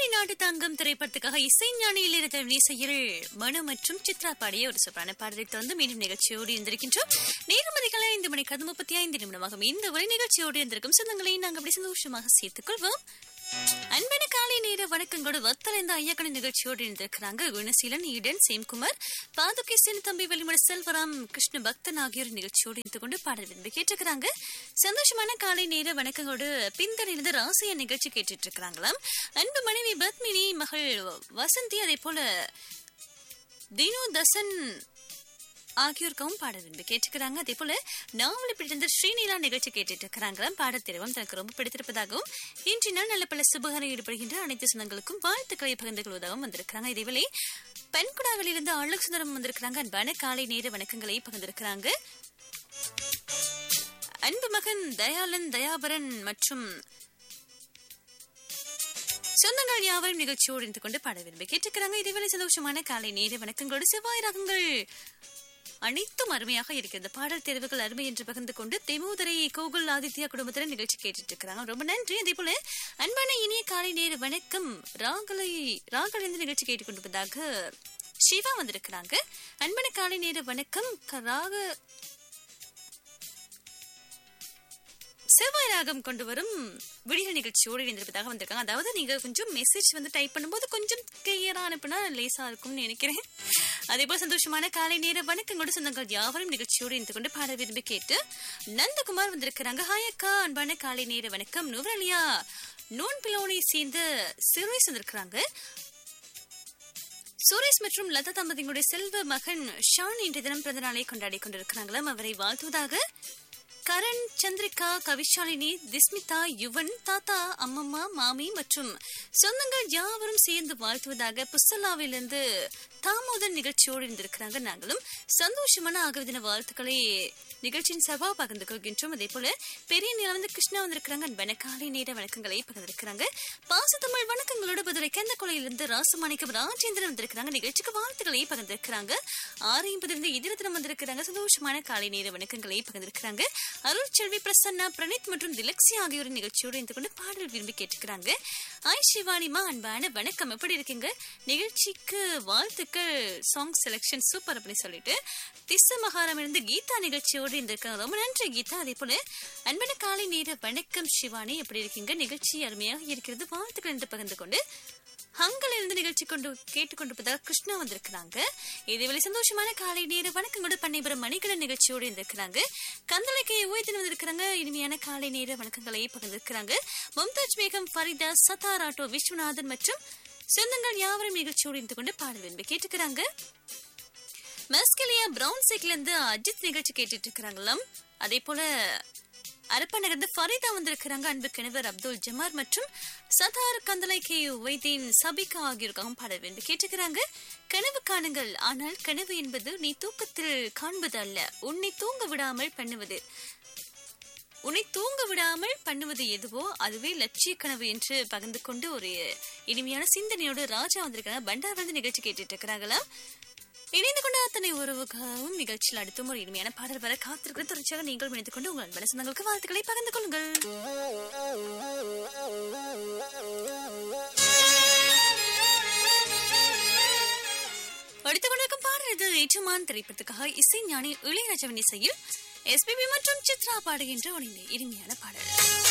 பாண்டி நாட்டு தங்கம் திரைப்படத்துக்காக இசைஞானி இளையராஜா இசையில் மனு மற்றும் சித்ரா பாடிய ஒரு சூப்பரான பாடலை தொடர்ந்து மீண்டும் நிகழ்ச்சியோடு இருந்திருக்கின்றோம் நேரம் அதிகாலை ஐந்து மணிக்கு அது முப்பத்தி ஐந்து நிமிடமாகும் இந்த ஒரு நிகழ்ச்சியோடு இருந்திருக்கும் சொந்தங்களை நாங்கள் அப்படி சந்தோஷமாக சேர்த்துக் கொள்வோம் அன்பான காலை நேர வணக்கங்களோடு வத்தலைந்த ஐயக்கணி நிகழ்ச்சியோடு இருந்திருக்கிறாங்க குணசீலன் ஈடன் சேம்குமார் பாதுகை சேன் தம்பி வெளிமட செல்வராம் கிருஷ்ண பக்தன் ஆகியோர் நிகழ்ச்சியோடு இருந்து கொண்டு பாடல் விரும்பி கேட்டிருக்கிறாங்க சந்தோஷமான காலை நேர வணக்கங்களோடு பிந்தனிலிருந்து ராசிய நிகழ்ச்சி கேட்டுட்டு இருக்கிறாங்களாம் அன்பு மனைவி பத்மினி மகள் வசந்தி அதே போல தினு தசன் ஆகியோருக்கும் பாட விரும்பி கேட்டுக்கிறாங்க அதே போல நாவலை பிடித்திருந்த ஸ்ரீநீலா நிகழ்ச்சி கேட்டுட்டு இருக்கிறாங்களாம் பாடத்திரவம் தனக்கு ரொம்ப பிடித்திருப்பதாகவும் இன்று நாள் நல்ல பல சுபகாரம் ஈடுபடுகின்ற அனைத்து சொந்தங்களுக்கும் வாழ்த்துக்களை பகிர்ந்து கொள்வதாகவும் வந்திருக்கிறாங்க இதேவேளை பெண்குடாவிலிருந்து அழகு சுந்தரம் வந்திருக்கிறாங்க அன்பான காலை நேர வணக்கங்களை பகிர்ந்திருக்கிறாங்க அன்பு மகன் தயாளன் தயாபரன் மற்றும் சொந்தங்கள் யாவரும் நிகழ்ச்சியோடு இருந்து கொண்டு பாட விரும்பி கேட்டுக்கிறாங்க இதேவேளை சந்தோஷமான காலை நேர வணக்கங்களோடு செவ்வாய் ராகங்கள் அனைத்தும் அருமையாக இருக்கிறது பாடல் தேர்வுகள் அருமை என்று பகிர்ந்து கொண்டு தெமுதரை கோகுல் ஆதித்யா குடும்பத்தினர் நிகழ்ச்சி கேட்டுட்டு இருக்கிறாங்க ரொம்ப நன்றி அதே போல அன்பான இனிய காலை நேர வணக்கம் ராகலை ராகல் இந்த நிகழ்ச்சி கேட்டுக்கொண்டிருப்பதாக சிவா வந்திருக்கிறாங்க அன்பான காலை நேர வணக்கம் க- ராக செவ்வாய் ராகம் கொண்டு வரும் விடிய நிகழ்ச்சியோடு இணைந்திருப்பதாக வந்திருக்காங்க அதாவது நீங்க கொஞ்சம் மெசேஜ் வந்து டைப் பண்ணும்போது கொஞ்சம் கிளியரா அனுப்புனா லேசா இருக்கும்னு நினைக்கிறேன் அதே போல சந்தோஷமான காலை நேர வணக்கங்களோடு சொந்தங்கள் யாவரும் நிகழ்ச்சியோடு இருந்து கொண்டு பாட விரும்பி கேட்டு நந்தகுமார் வந்திருக்கிறாங்க ஹாய் அக்கா அன்பான காலை நேர வணக்கம் நுவரலியா நோன் பிலோனை சேர்ந்த சிறுவயசு வந்திருக்கிறாங்க சுரேஷ் மற்றும் லதா தம்பதிகளுடைய செல்வ மகன் ஷான் இன்றைய தினம் பிறந்த நாளை கொண்டாடி கொண்டிருக்கிறாங்களாம் அவரை வாழ்த்துவதாக கரண் சந்திரிகா கவிஷாலினி திஸ்மிதா யுவன் தாத்தா அம்மம்மா மாமி மற்றும் சொந்தங்கள் யாவரும் சேர்ந்து வாழ்த்துவதாக புஸ்தலாவிலிருந்து தாமோதர் நிகழ்ச்சியோடு இருந்திருக்கிறாங்க நாங்களும் சந்தோஷமான ஆகவிதின வாழ்த்துக்களை நிகழ்ச்சியின் சபா பகிர்ந்து கொள்கின்றோம் அதே போல பெரிய நிலவந்து கிருஷ்ணா வந்திருக்கிறாங்க அன்பான காலை நேர வணக்கங்களை பகிர்ந்திருக்கிறாங்க பாசத்தமிழ் வணக்கங்களோடு பதிலை கந்த கொலையிலிருந்து ராசமாணிக்கம் ராஜேந்திரன் வந்திருக்கிறாங்க நிகழ்ச்சிக்கு வாழ்த்துக்களை பகிர்ந்திருக்கிறாங்க ஆறு ஐம்பதிலிருந்து எதிரத்தினம் வந்திருக்கிறாங்க சந்தோஷமான காலை நேர வணக்கங்களை பகிர்ந்திருக்கிறாங்க அருள் செல்வி பிரசன்னா பிரணீத் மற்றும் திலக்ஸி ஆகியோரின் நிகழ்ச்சியோடு இருந்து கொண்டு பாடல் விரும்பி கேட்டுக்கிறாங்க ஆய் சிவானிமா அன்பான வணக்கம் எப்படி இருக்கீங்க நிகழ்ச்சிக்கு வாழ்த்துக்கள் சாங் செலெக்ஷன் சூப்பர் அப்படின்னு சொல்லிட்டு திச மகாரம் இருந்து கீதா நிகழ்ச்சியோடு இருந்திருக்காங்க ரொம்ப நன்றி கீதா அதே போல அன்பான காலை நேர வணக்கம் சிவானி எப்படி இருக்கீங்க நிகழ்ச்சி அருமையாக இருக்கிறது வாழ்த்துக்கள் என்று பகிர்ந்து கொண்டு ஹங்கல் இருந்து நிகழ்ச்சி கொண்டு கேட்டுக்கொண்டிருப்பதாக கிருஷ்ணா வந்திருக்கிறாங்க இதேவேளை சந்தோஷமான காலை நேர வணக்கங்களோடு பண்ணைபுரம் மணிகடன் நிகழ்ச்சியோடு இருந்திருக்கிறாங்க கந்தளைக்கை ஓய்தில் வந்திருக்கிறாங்க இனிமையான காலை நேர வணக்கங்களை பகிர்ந்திருக்கிறாங்க மும்தாஜ் பேகம் ஃபரிதா சத்தார் ஆட்டோ விஸ்வநாதன் மற்றும் சொந்தங்கள் யாவரும் நிகழ்ச்சியோடு இருந்து கொண்டு பாடல் விரும்பி கேட்டுக்கிறாங்க மஸ்கலியா பிரவுன் சைக்கிள் இருந்து அஜித் நிகழ்ச்சி கேட்டுட்டு இருக்கிறாங்களாம் அதே போல அரப்பநகர்ந்து ஃபரிதா வந்திருக்கிறாங்க அன்பு கிணவர் அப்துல் ஜமார் மற்றும் சதார் கந்தலை கே வைதீன் சபிகா ஆகியோருக்காகவும் பாட வேண்டும் கேட்டுக்கிறாங்க கனவு காணுங்கள் ஆனால் கனவு என்பது நீ தூக்கத்தில் காண்பது அல்ல உன்னை தூங்க விடாமல் பண்ணுவது உன்னை தூங்க விடாமல் பண்ணுவது எதுவோ அதுவே லட்சிய கனவு என்று பகிர்ந்து கொண்டு ஒரு இனிமையான சிந்தனையோடு ராஜா வந்திருக்காங்க பண்டார் வந்து நிகழ்ச்சி கேட்டுட்டு இருக்கிறாங்களா இணைந்து கொண்ட அத்தனை உறவுக்காகவும் நிகழ்ச்சியில் அடுத்தும் ஒரு இனிமையான பாடல் வர காத்திருக்கிற தொடர்ச்சியாக நீங்கள் இணைந்து கொண்டு உங்கள் அன்பன சொந்தங்களுக்கு வாழ்த்துக்களை பகிர்ந்து கொள்ளுங்கள் அடுத்து கொண்டிருக்கும் பாடல் இது ஏற்றுமான் திரைப்படத்துக்காக இசை ஞானி இளையராஜவன் இசையில் எஸ்பிபி மற்றும் சித்ரா பாடுகின்ற ஒரு இனிமையான பாடல்